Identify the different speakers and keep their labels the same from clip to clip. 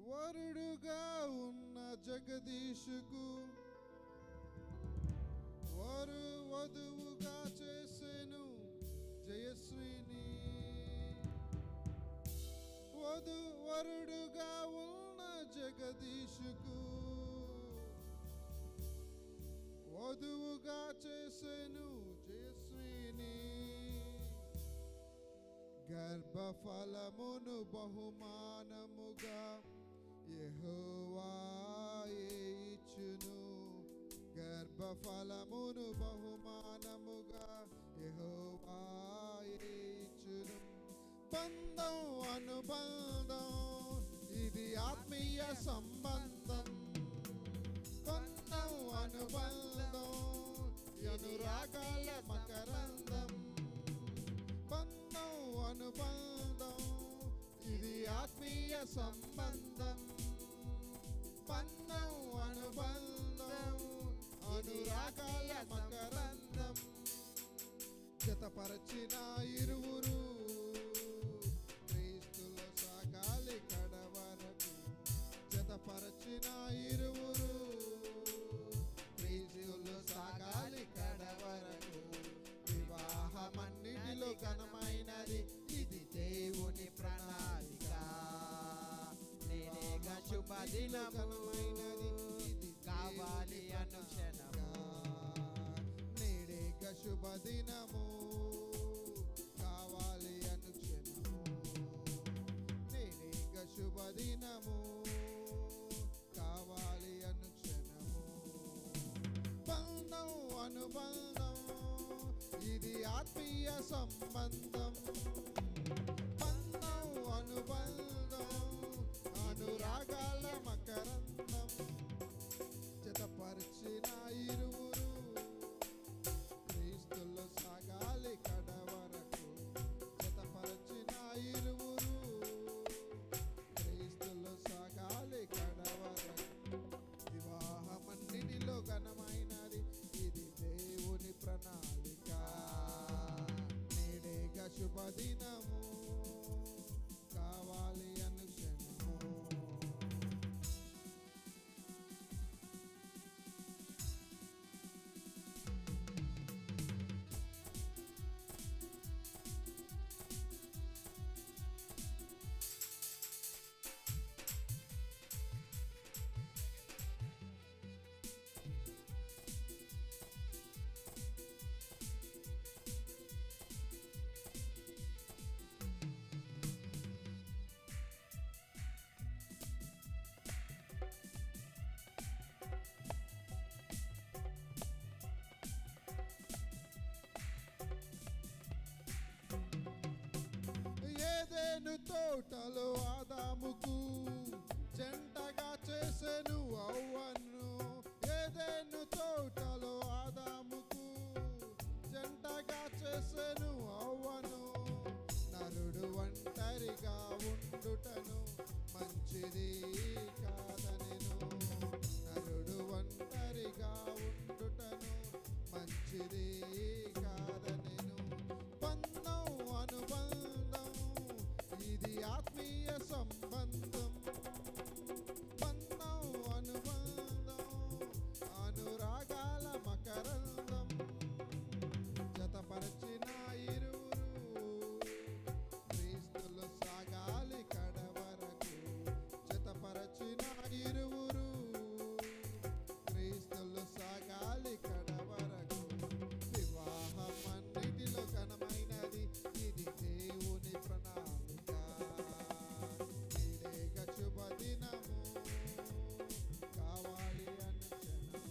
Speaker 1: వరుడుగా ఉన్న జగదీశుకు వారు వధువుగా చేసెను జయశ్రీని వధు వరుడుగా ఉన్న జగదీశుకు వధువుగా చేసెను జయశ్రీని గర్భఫలమును బహుమానముగా యెహోవాయే ఇచ్చును గర్భఫలమును బహుమానముగా యెహోవాయే ఇచ్చును బంధం అనుబంధం ఇది ఆత్మీయ సంబంధం బంధం అనుబంధం అనురాగాల మకరందం బంధం అనుబంధం ఇది ఆత్మీయ సంబంధం బంధం అనుబంధం అనురాగాల మకరందం జతపరచిన ఇరువురు క్రీస్తులో సాగాలి కడవరకు జతపరచిన ఇరువురు క్రీస్తులో సాగాలి కడవరకు వివాహమన్నిటిలో ఘనమైనది ఇది దేవుని ప్రణాళిక
Speaker 2: నేనేగా శుభదినము
Speaker 1: ఘనమైనది ఇది
Speaker 2: కావాలి అనుక్షణము
Speaker 1: నేడేక శుభదినము కావాలి అనుక్షణము నేడేక శుభదినము కావాలి అనుక్షణము బంధం అనుబంధం ఇది ఆత్మీయ సంబంధం బంధం అనుబంధం అనురాగాల మకరందం జతపరిచిన ఇరువురు క్రీస్తుల్లో సాగాలి కడవరకు జతపరిచిన ఇరువురు క్రీస్తుల్లో సాగాలి కడవరకు వివాహమన్నిటిలో ఘనమైనది ఇది దేవుని ప్రణాళిక నేడేగా శుభదినము కావాలి అనుక్షణము ఏదేను తోటలో ఆదాముకు జంటగా చేసెను అవ్వను ఏదేను తోటలో ఆదాముకు జంటగా చేసెను అవ్వను నరుడు ఒంటరిగా ఉండుటను మంచిది కాదనెను నరుడు ఒంటరిగా ఉండుటను మంచిది కాదనెను బంధం అనుబంధం ఇది ఆత్మీయ సంబంధం బంధం అనుబంధం అనురాగాల మకరందం జతపరచిన ఇరువురు క్రీస్తులు సాగాలి కడవరకు జతపరచిన ఇరువురు క్రీస్తులు సాగాలి కడవరకు వివాహం అన్నిటిలో ఘనమైనది ఇది దేవుని ప్రణాళిక ఇదేక శుభదినము కావాలి అనుక్షణము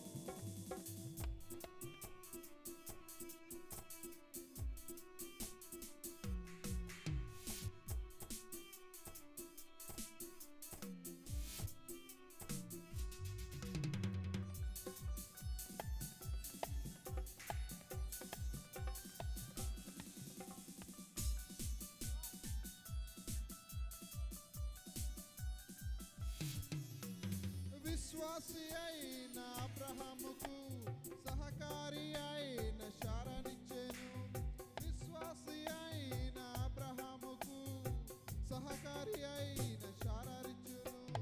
Speaker 1: విశ్వాసి అయిన అబ్రహాముకు సహకారి అయిన శారనిచ్చెను విశ్వాసి అయిన అబ్రహాముకు సహకారి అయిన శారనిచ్చును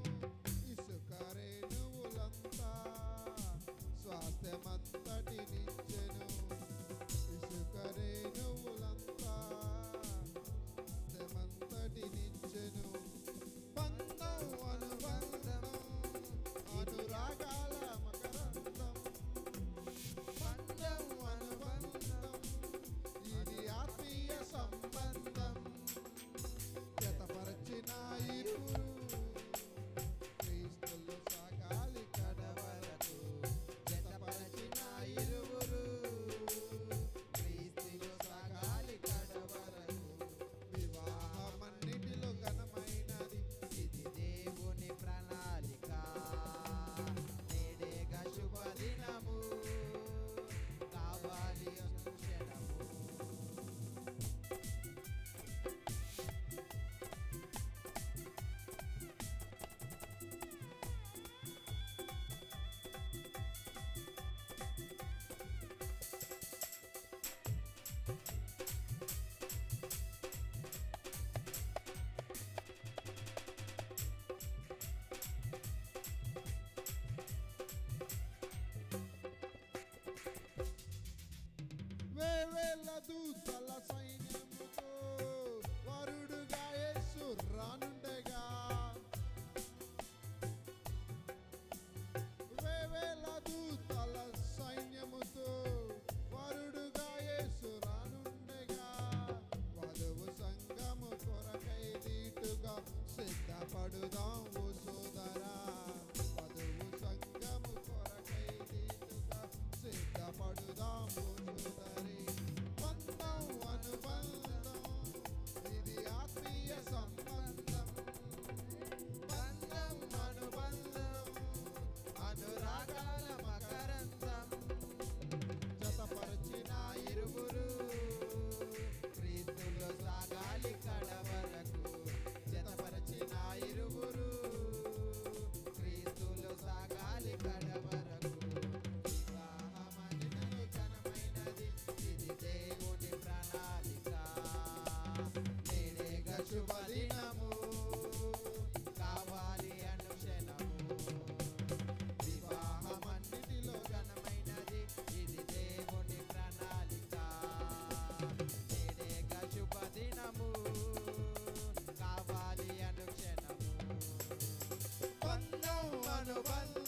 Speaker 1: నిచ్చెను బంధం అనుబంధం అనురాగాల మకరందం బంధం అనుబంధం ఇది ఆత్మీయ సంబంధం జతపరచిన ఇరువురు క్రీస్తులు సాగాలి కడవరకు
Speaker 2: జతపరచిన ఇరువురు క్రీస్తులో సాగాలి కడవరకు
Speaker 1: వివాహమన్నిటిలో ఘనమైనది
Speaker 2: ఇది దేవుని ప్రణాళిక నేడేగా శుభదినము కావాలి అనుక్షణము
Speaker 1: వేవేల దూతల సైన్యముతో వరుడుగా యేసు రానుండగా వేవేల దూతల సైన్యముతో వరుడుగా యేసు రానుండగా వధువు సంగము కొరకై నీటుగా సిద్ధపడుదాం ఓ సోదరా వధువు సంగము కొరకై నీటుగా సిద్ధపడుదాం ఓ సోదరి బంధం అనుబంధం ఇది ఆత్మీయ సంబంధం
Speaker 2: బంధం అనుబంధం అనురాగాల మకరందం
Speaker 1: జతపరచిన
Speaker 2: ఇరువురు క్రీస్తులో సాగాలి కడవరకు జతపరచిన ఇరువురు క్రీస్తులో సాగాలి కడవరకు వివాహమనినను ఘనమైనది ఇది దేవుని ప్రణాళిక నేడేగా శుభదినము కావాలి అనుక్షణము వివాహమన్నిటిలో ఘనమైనది ఇది దేవుని ప్రణాళిక నేడేగా శుభదినము కావాలి అనుక్షణము బంధం అనుబంధం